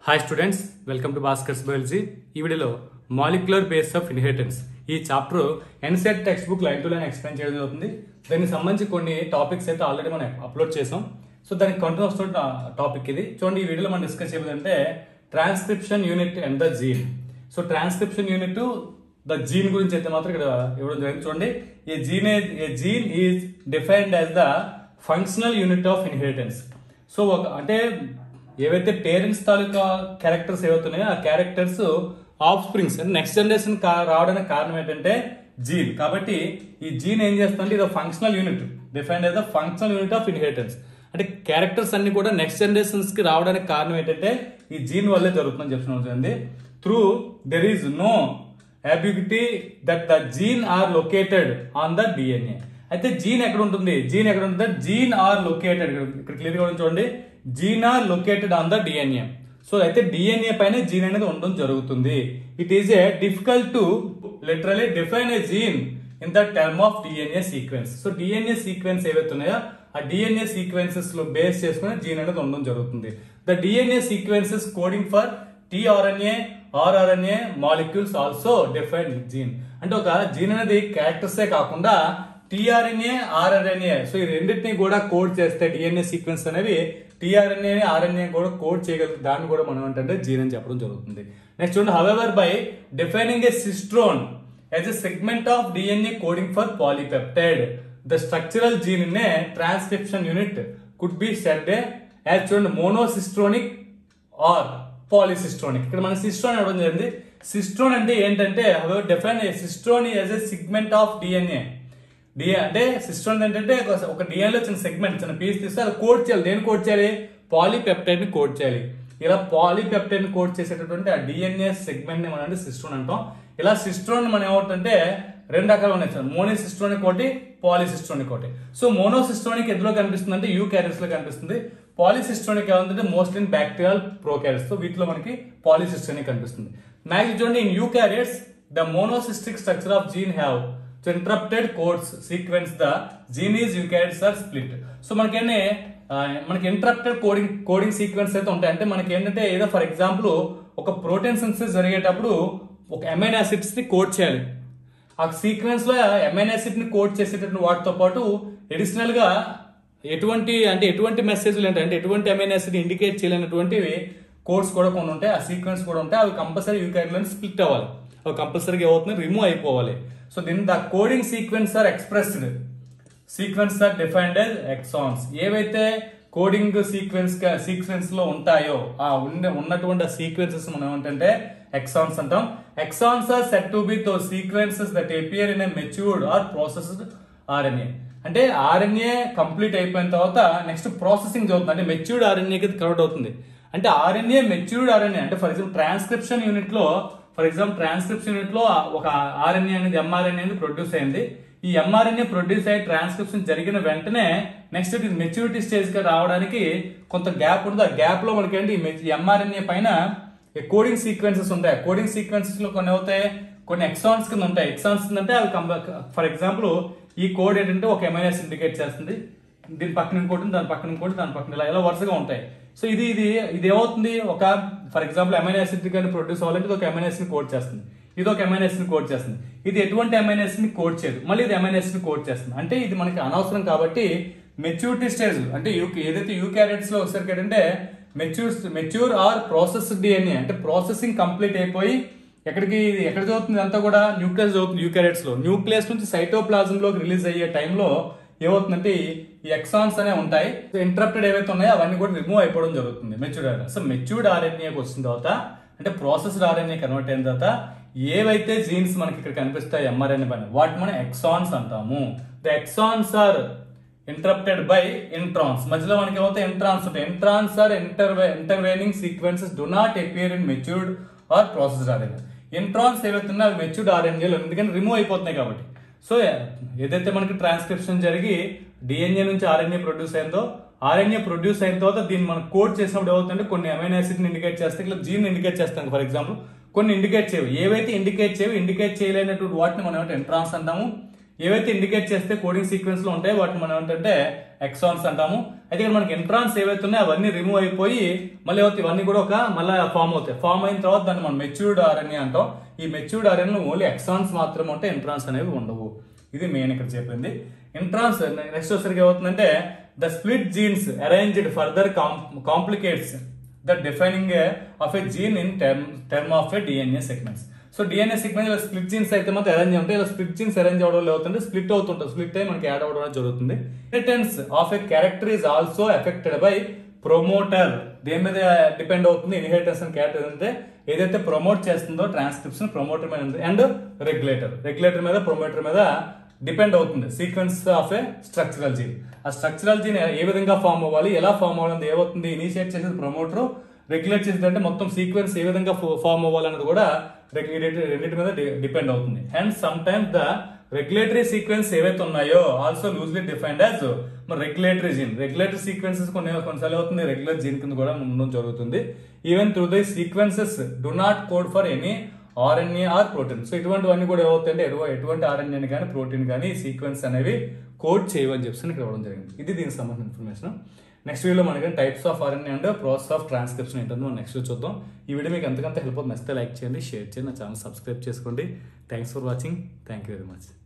hi students welcome to Bhaskar's biology ఈ వీడియోలో molecular base of inheritance ఈ chapter NCERT text book line to line explain చేయడం జరుగుతుంది దానికి సంబంధించి కొన్ని టాపిక్స్ అయితే ఆల్రెడీ మనం అప్లోడ్ చేసాం సో దానికి కంటిన్యూ వస్తున్న టాపిక్ ఇది చూడండి ఈ వీడియోలో మనం డిస్కస్ చేయబోదంటే transcription unit and the gene so transcription unit the gene గురించి అయితే మాత్రం ఇక్కడ ఇవ్వడం జరిగింది చూడండి a gene a gene is defined as the functional unit of inheritance so ఒక అంటే ఏవైతే పేరెంట్స్ తాలూకా క్యారెక్టర్స్ ఏవైతున్నాయో ఆ క్యారెక్టర్స్ ఆఫ్ స్ప్రింగ్స్ అంటే నెక్స్ట్ జనరేషన్ రావడానికి కారణం ఏంటంటే జీన్ కాబట్టి ఈ జీన్ ఏం చేస్తుందంటే ఇది functional unit defined as the functional unit of inheritance అంటే క్యారెక్టర్స్ అన్ని కూడా నెక్స్ట్ జనరేషన్స్ కి రావడానికి కారణం ఏంటంటే ఈ జీన్ వల్లే జరుగుతుందని చెప్తున్నాం through there is no ability that the gene are located on the DNA అయితే జీన్ ఎక్కడ ఉంటుంది జీన్ ఎక్కడ ఉంటుంది జీన్ ఆర్ లొకేటెడ్ ఇక్కడ క్లియర్ గా చూడండి gene are located on the DNA so అయితే డిఎన్ఏ పైన జీన్ అనేది ఉండడం జరుగుతుంది it is a difficult to literally define a gene in the term of DNA sequence so DNA sequence ఏవైతే ఉన్నాయో ఆ డిఎన్ఏ సీక్వెన్సెస్ లో బేస్ చేసుకుని జీన్ అనేది ఉండడం జరుగుతుంది the DNA sequences coding for tRNA rRNA molecules also define gene అంటే ఒక జీన్ అనేది క్యారెక్టర్సే కాకుండా టీఆర్ఎన్ఏ ఆర్ఆర్ఎన్ఏ సో ఈ రెండింటిని కూడా కోడ్ చేస్తే డిఎన్ఏ సీక్వెన్స్ అనేవి టీఆర్ఎన్ఏ ఆర్ఎన్ఏ కూడా కోడ్ చేయగలుగుతుంది దాన్ని కూడా మనం ఏంటంటే జీన్ అని చెప్పడం జరుగుతుంది నెక్స్ట్ చూడండి however by defining a cistron as a segment of DNA coding for polypeptide the structural gene in a transcription unit could be said as చూడండి మోనోసిస్ట్రోనిక్ ఆర్ పాలిసిస్ట్రోనిక్ ఇక్కడ మన సిస్ట్రోన్ ఇవ్వడం జరిగింది సిస్ట్రోన్ అంటే ఏంటంటే define cistron as a segment of DNA డిఎ అంటే cistron ఏంటంటే ఒక- ఒక డిఎన్ఏ చిన్న సెగ్మెంట్ చిన్న పీస్ తీస్తే అది కోడ్ చేయాలి దేని కోడ్ చేయాలి పాలిపెప్టైడ్ ని కోడ్ చేయాలి ఇలా పాలిపెప్టైడ్ ని కోడ్ చేసేటటువంటి ఆ డిఎన్ఏ సెగ్మెంట్ ని మనం అంటే సిస్ట్రోన్ అంటాం ఇలా సిస్ట్రోన్ మనం ఏమవుతుందంటే రెండు రకాలు ఉన్నాయి మోనోసిస్ట్రోనిక్ ఒకటి పాలిసిస్ట్రోనిక్ ఒకటి సో మోనోసిస్ట్రోనిక్ ఎందులో కనిపిస్తుంది అంటే యూ క్యారియర్స్ లో కనిపిస్తుంది పాలిసిస్ట్రోనిక్ ఏమంటే most in bacterial prokaryotes so వీటిలో మనకి పాలిసిస్ట్రోనిక్ కనిపిస్తుంది మ్యాక్స్ చూడండి in eukaryotes the monocistronic structure of gene have so interrupted codes sequence the gene is eukaryotes are split so మనకేంటి ఆ, మనకి ఇంటరప్టెడ్ కోడింగ్ కోడింగ్ సీక్వెన్స్ అయితే ఉంటాయి అంటే మనకి ఏంటంటే ఏదో ఫర్ ఎగ్జాంపుల్ ఒక ప్రోటీన్ సింథసిస్ జరిగేటప్పుడు ఒక ఎమైన్ యాసిడ్స్ ని కోడ్ చేయాలి ఆ సీక్వెన్స్ లో ఎమైన్ యాసిడ్ ని కోడ్ చేసేటటువంటి వాటితో పాటు అడిషనల్ గా ఎటువంటి అంటే ఎటువంటి మెసేజ్లు ఏంటంటే ఎటువంటి ఎమైన్ యాసిడ్ ఇండికేట్ చేయలేనటువంటివి కోడ్స్ కూడా కొన్ని ఉంటాయి ఆ సీక్వెన్స్ కూడా ఉంటాయి అవి కంపల్సరీ యూకారిలో స్ప్లిట్ అవ్వాలి అవి కంపల్సరీగా ఏమవుతుంది రిమూవ్ అయిపోవాలి సో దీని the coding sequence are expressed sequence are defined as exons ఏవైతే కోడింగ్ సీక్వెన్స్ సీక్వెన్స్ లో ఉంటాయో ఆ ఉన్న ఉన్నటువంటి సీక్వెన్సెస్ మనం ఏంటంటే ఎక్సాన్స్ అంటాం exons are set to be తో sequences that appear in a matured or processed RNA అంటే ఆర్ఎన్ఏ కంప్లీట్ అయిపోయిన తర్వాత నెక్స్ట్ ప్రాసెసింగ్ జరుగుతుంది అంటే మెచ్యూర్డ్ ఆర్ఎన్ఏకి కన్వర్ట్ అవుతుంది అంటే ఆర్ఎన్ఏ మెచ్యూర్డ్ ఆర్ఎన్ఏ అంటే ఫర్ ఎగ్జాంపుల్ ట్రాన్స్క్రిప్షన్ యూనిట్ లో ఫర్ ఎగ్జాంపుల్ ట్రాన్స్క్రిప్షన్ యూనిట్ లో ఒక ఆర్ఎన్ఏ అనేది ఎంఆర్ఎన్ఏ అనేది ప్రొడ్యూస్ అయింది ఈ ఎంఆర్ఎన్ఏ ప్రొడ్యూస్ అయ్యి ట్రాన్స్క్రిప్షన్ జరిగిన వెంటనే నెక్స్ట్ ఇది మెచ్యూరిటీ స్టేజ్ కి రావడానికి కొంత గ్యాప్ ఉంటుంది ఆ గ్యాప్ లో మనకి ఏంటి ఎంఆర్ఎన్ఏ పైన కోడింగ్ సీక్వెన్సెస్ ఉంటాయి కోడింగ్ సీక్వెన్సెస్ లో కొన్ని అవుతాయి కొన్ని ఎక్సాన్స్ కింద ఉంటాయి ఎక్సాన్స్ అంటే అవి ఫర్ ఎగ్జాంపుల్ ఈ కోడ్ ఏంటంటే ఒక ఎంఐఎస్ ఇండికేట్ చేస్తుంది దీని పక్కన ఇంకోటి దాని పక్కన ఇంకోటి దాని పక్కన ఇలా ఇలా వరుసగా ఉంటాయి సో ఇది ఇది ఇది ఏమవుతుంది ఒక ఫర్ ఎగ్జాంపుల్ ఎమైన్ యాసిడ్ కానీ ప్రొడ్యూస్ అవ్వాలంటే ఇది ఒక ఎమైన్ ని కోడ్ చేస్తుంది ఇది ఒక ఎమైన్ ని కోడ్ చేస్తుంది ఇది ఎటువంటి ఎమైన్ ని కోడ్ చేయదు మళ్ళీ ఇది ఎమైన్ ని కోడ్ చేస్తుంది అంటే ఇది మనకి అనవసరం కాబట్టి మెచ్యూరిటీ స్టేజ్ అంటే యూ ఏదైతే యూ క్యారెట్స్ లో ఒకసారి ఏంటంటే mature mature or process DNA అంటే ప్రాసెసింగ్ కంప్లీట్ అయిపోయి ఎక్కడికి ఇది ఎక్కడ చదువుతుంది అంతా కూడా న్యూక్లియస్ చదువుతుంది యూకారియట్స్ లో న్యూక్లియస్ నుంచి సైటోప్లాజం లోకి రిలీజ్ అయ్యే టైంలో ఏమవుతుందంటే ఈ ఎక్సాన్స్ అనే ఉంటాయి ఇంటరప్టెడ్ ఏవైతే ఉన్నాయో అవన్నీ కూడా రిమూవ్ అయిపోవడం జరుగుతుంది మెచ్యూర్డ్ ఆర్ఎన్ఏ సో మెచ్యూర్డ్ ఆర్ఎన్ఏకి వచ్చిన తర్వాత అంటే ప్రాసెస్డ్ ఆర్ఎన్ఏ కన్వర్ట్ అయిన తర్వాత ఏవైతే జీన్స్ మనకి ఇక్కడ కనిపిస్తాయి ఎంఆర్ఎన్ఏ పైన వాటి మనం ఎక్సాన్స్ అంటాము the exons are interrupted by introns మధ్యలో మనకి ఏమవుతాయి ఇంట్రాన్స్ ఉంటాయి introns are inter intervening sequences do not appear in matured or processed RNA introns ఏవైతే ఉన్నాయో అవి మెచ్యూర్డ్ ఆర్ఎన్ఏలు ఎందుకంటే రిమూవ్ అయిపోతున్నాయి కాబట్టి సో ఏదైతే మనకి ట్రాన్స్క్రిప్షన్ జరిగి డిఎన్ఏ నుంచి ఆర్ఎన్ఏ ప్రొడ్యూస్ అయిందో ఆర్ఎన్ఏ ప్రొడ్యూస్ అయిన తర్వాత దీన్ని మనం కోడ్ చేసినప్పుడు ఏమవుతుందంటే కొన్ని అమైన్ యాసిడ్ ఇండికేట్ చేస్తాయి ఇట్లా జీన్ ఇండికేట్ చేస్తాం ఫర్ ఎగ్జాంపుల్ కొన్ని ఇండికేట్ చేయవు ఏవైతే ఇండికేట్ చేయవు ఇండికేట్ చేయలేనటువంటి వాటిని మనం ఏమంటే ఎంట్రాన్స్ అంటాము ఏవైతే ఇండికేట్ చేస్తే కోడింగ్ సీక్వెన్స్ లో ఉంటాయో వాటిని మనం ఏంటంటే ఎక్సాన్స్ అంటాము అయితే ఇక్కడ మనకి ఎంట్రాన్స్ ఏవైతే ఉన్నాయో అవన్నీ రిమూవ్ అయిపోయి మళ్ళీ అవుతాయి ఇవన్నీ కూడా ఒక మళ్ళీ ఫామ్ అవుతాయి ఫామ్ అయిన తర్వాత దాన్ని మనం మెచ్యూర్డ్ ఆర్ఎన్ఏ అంటాం ఈ మెచ్యూర్డ్ ఆర్ఎన్ ఓన్లీ ఎక్సాన్స్ మాత్రం ఉంటే ఎంట్రాన్స్ అనేవి ఉండవు ఇది మెయిన్ ఇక్కడ చెప్పింది ఎంట్రాన్స్ నెక్స్ట్ వచ్చరికి ఏమవుతుందంటే the split genes arranged further complicates the defining of a gene in term term of a DNA segments so DNA segment ఇలా స్ప్లిట్ జీన్స్ అయితే మాత్రం అరేంజ్ ఉంటాయి ఇలా స్ప్లిట్ జీన్స్ అరేంజ్ అవడం వల్ల అవుతుంది స్ప్లిట్ అవుతుంటుంది స్ప్లిట్ అయి మనకి యాడ్ అవడం అనేది జరుగుతుంది inheritance of a character is also affected by promoter దేని మీద డిపెండ్ అవుతుంది ఇన్హెరిటెన్స్ అండ్ క్యారెక్టర్ అంటే ఏదైతే ప్రమోట్ చేస్తుందో ట్రాన్స్క్రిప్షన్ ప్రమోటర్ మీద ఉంది అండ్ రెగ్యులేటర్ రెగ్యులేటర్ మీద ప్రమోటర్ మీద డిపెండ్ అవుతుంది sequence of a structural gene ఆ స్ట్రక్చరల్ జీన్ ఏ విధంగా ఫామ్ అవ్వాలి ఎలా ఫామ్ అవ్వాలి ఏమవుతుంది ఇనిషియేట్ చేసేది ప్రమోటర్ రెగ్యులేట్ చేసేది అంటే మొత్తం సీక్వెన్స్ ఏ విధంగా ఫామ్ అవ్వాలన్నది కూడా రెగ్యులేటరీ రెండింటి మీద డిపెండ్ అవుతుంది and some times the regulatory sequence ఏవైతే ఉన్నాయో ఆల్సో లూజ్లీ డిఫైన్డ్ యాజ్ మరి రెగ్యులేటరీ జీన్ రెగ్యులేటరీ సీక్వెన్సెస్ కొన్ని కొన్నిసార్లు అవుతుంది రెగ్యులర్ జీన్ కింద కూడా ఉండడం జరుగుతుంది even through the sequences do not code for any RNA or protein so ఇటువంటివన్నీ కూడా ఏమవుతాయంటే ఎటువ- ఎటువంటి ఆర్ఎన్ఏని కానీ ప్రోటీన్ కానీ సీక్వెన్స్ అనేవి కోడ్ చేయవని చెప్పి ఇక్కడ ఇవ్వడం జరిగింది ఇది దీనికి సంబంధించిన ఇన్ఫర్మేషన్ నెక్స్ట్ వీడియో మనకి types of RNA and process of transcription ఏంటంటే మనం నెక్స్ట్ చూద్దాం ఈ వీడియో మీకు ఎంతకంత హెల్ప్ అవుతుంది నచ్చితే లైక్ చేయండి షేర్ చేయండి నా ఛానల్ సబ్స్క్రైబ్ చేసుకోండి thanks for watching thank you very much